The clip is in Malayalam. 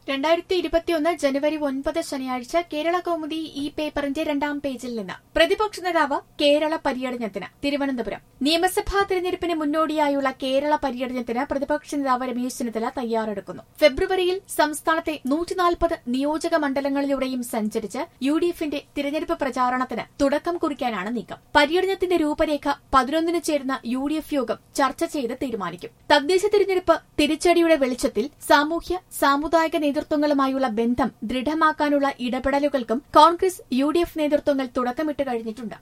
രണ്ടായിരത്തി ഇരുപത്തിയൊന്ന് ജനുവരി ഒൻപത് ശനിയാഴ്ച കേരള കൗമുദി ഈ പേപ്പറിന്റെ രണ്ടാം പേജിൽ നിന്ന് പ്രതിപക്ഷ നേതാവ് കേരള പര്യടനത്തിന് തിരുവനന്തപുരം നിയമസഭാ തെരഞ്ഞെടുപ്പിന് മുന്നോടിയായുള്ള കേരള പര്യടനത്തിന് പ്രതിപക്ഷ നേതാവ് രമേശ് ചെന്നിത്തല തയ്യാറെടുക്കുന്നു ഫെബ്രുവരിയിൽ സംസ്ഥാനത്തെ നൂറ്റിനാൽപ്പത് നിയോജക മണ്ഡലങ്ങളിലൂടെയും സഞ്ചരിച്ച് യു ഡി എഫിന്റെ തിരഞ്ഞെടുപ്പ് പ്രചാരണത്തിന് തുടക്കം കുറിക്കാനാണ് നീക്കം പര്യടനത്തിന്റെ രൂപരേഖ പതിനൊന്നിന് ചേരുന്ന യു ഡി എഫ് യോഗം ചർച്ച ചെയ്ത് തീരുമാനിക്കും തദ്ദേശ തിരഞ്ഞെടുപ്പ് തിരിച്ചടിയുടെ വെളിച്ചത്തിൽ സാമൂഹ്യ സാമുദായിക നേതൃത്വങ്ങളുമായുള്ള ബന്ധം ദൃഢമാക്കാനുള്ള ഇടപെടലുകൾക്കും കോൺഗ്രസ് യു ഡി എഫ് നേതൃത്വങ്ങൾ തുടക്കമിട്ട് കഴിഞ്ഞിട്ടുണ്ട്